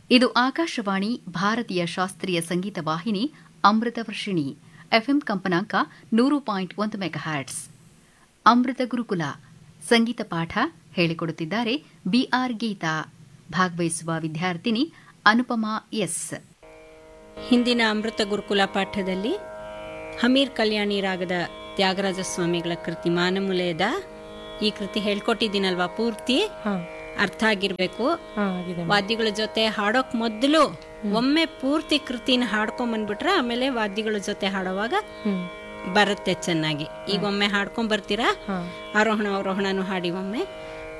ಇದು ಆಕಾಶವಾಣಿ ಭಾರತೀಯ ಶಾಸ್ತ್ರೀಯ ಸಂಗೀತ ವಾಹಿನಿ ಅಮೃತ ವರ್ಷಿಣಿ ಎಫ್ಎಂ ಕಂಪನಾಂಕ ನೂರು ಪಾಯಿಂಟ್ ಒಂದು ಮೆಗಾಹ್ಯಾಟ್ಸ್ ಅಮೃತ ಗುರುಕುಲ ಸಂಗೀತ ಪಾಠ ಹೇಳಿಕೊಡುತ್ತಿದ್ದಾರೆ ಬಿಆರ್ ಗೀತಾ ಭಾಗವಹಿಸುವ ವಿದ್ಯಾರ್ಥಿನಿ ಅನುಪಮಾ ಎಸ್ ಹಿಂದಿನ ಅಮೃತ ಗುರುಕುಲ ಪಾಠದಲ್ಲಿ ಹಮೀರ್ ಕಲ್ಯಾಣಿ ರಾಗದ ತ್ಯಾಗರಾಜ ಸ್ವಾಮಿಗಳ ಕೃತಿ ಮಾನಮೂಲೆಯದ ಈ ಕೃತಿ ಹೇಳ್ಕೊಟ್ಟಿದ್ದೀನಲ್ವಾ ಪೂರ್ತಿ ಹಾ ಅರ್ಥ ಆಗಿರ್ಬೇಕು ಹಾ ಆಗಿದೆ ವಾದ್ಯಗಳ ಜೊತೆ ಹಾಡೋಕ್ ಮೊದಲು ಒಮ್ಮೆ ಪೂರ್ತಿ ಕೃತಿನ ಹಾಡ್ಕೊಂಡ್ ಬಂದ್ಬಿಟ್ರೆ ಆಮೇಲೆ ವಾದ್ಯಗಳ ಜೊತೆ ಹಾಡುವಾಗ ಹ್ಮ್ ಬರುತ್ತೆ ಚೆನ್ನಾಗಿ ಈಗ ಒಮ್ಮೆ ಹಾಡ್ಕೊಂಡ್ ಬರ್ತೀರಾ ಹಾ ಆರೋಹಣ ಅವರೋಹಣನು ಹಾಡಿ ಒಮ್ಮೆ